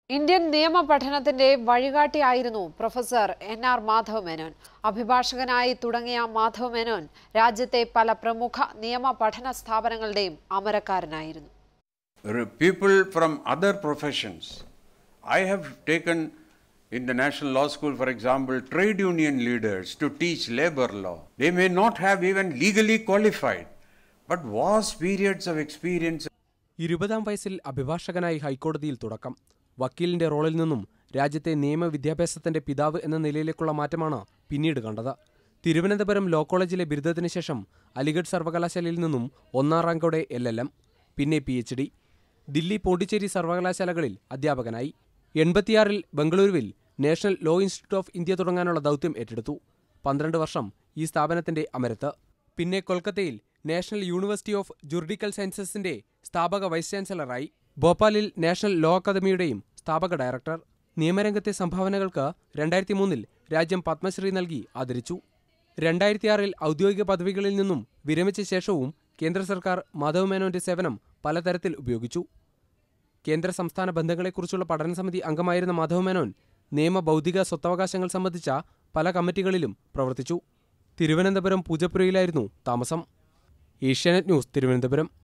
Indian നിയമ പഠനത്തിന്റെ വഴികാട്ടിയായിരുന്നു professor N R Madhav Menon അഭിഭാഷകനായി തുടങ്ങിയ മാധവ് മേനോൻ രാജ്യത്തെ പല പ്രമുഖ നിയമ പഠന സ്ഥാപനങ്ങളുടെയും അമരക്കാരനായിരുന്നു r- people from other professions. I have taken in the National Law School, for example, trade union leaders to teach labor law. They may not have even legally qualified, but vast periods of experience ഇരുപതാം വയസ്സിൽ അഭിഭാഷകനായി ഹൈക്കോടതിയിൽ തുടക്കം വക്കീലിന്റെ റോളിൽ നിന്നും രാജ്യത്തെ നിയമവിദ്യാഭ്യാസത്തിന്റെ പിതാവ് എന്ന നിലയിലേക്കുള്ള മാറ്റമാണ് പിന്നീട് കണ്ടത് തിരുവനന്തപുരം ലോ കോളേജിലെ ബിരുദത്തിന് ശേഷം അലിഗഡ് സർവകലാശാലയിൽ നിന്നും ഒന്നാം റാങ്കോടെ എൽ എൽ എം പിന്നെ P H D Delhi Pondicherry സർവകലാശാലകളിൽ അധ്യാപകനായി എൺപത്തിയാറിൽ ബംഗളൂരുവിൽ national law institute of India തുടങ്ങാനുള്ള ദൗത്യം ഏറ്റെടുത്തു പന്ത്രണ്ട് വർഷം ഈ സ്ഥാപനത്തിന്റെ അമരത്ത് പിന്നെ കൊൽക്കത്തയിൽ നാഷണൽ യൂണിവേഴ്സിറ്റി ഓഫ് ജുറിഡിക്കൽ സയൻസസിന്റെ സ്ഥാപക വൈസ് ചാൻസലറായി ഭോപ്പാലിൽ നാഷണൽ ലോ അക്കാദമിയുടെയും സ്ഥാപക ഡയറക്ടർ നിയമരംഗത്തെ സംഭാവനകൾക്ക് രണ്ടായിരത്തി മൂന്നിൽ രാജ്യം പത്മശ്രീ നൽകി ആദരിച്ചു രണ്ടായിരത്തിയാറിൽ ഔദ്യോഗിക പദവികളിൽ നിന്നും വിരമിച്ച ശേഷവും കേന്ദ്ര സർക്കാർ മാധവ് മേനോന്റെ സേവനം പലതരത്തിൽ ഉപയോഗിച്ചു കേന്ദ്ര സംസ്ഥാന ബന്ധങ്ങളെക്കുറിച്ചുള്ള പഠന സമിതി അംഗമായിരുന്ന മാധവ് മേനോൻ നിയമ ബൗദ്ധിക സ്വത്തവകാശങ്ങൾ സംബന്ധിച്ച പല കമ്മിറ്റികളിലും പ്രവർത്തിച്ചു തിരുവനന്തപുരം പൂജപ്പുരയിലായിരുന്നു താമസം ഏഷ്യാനെറ്റ് ന്യൂസ് തിരുവനന്തപുരം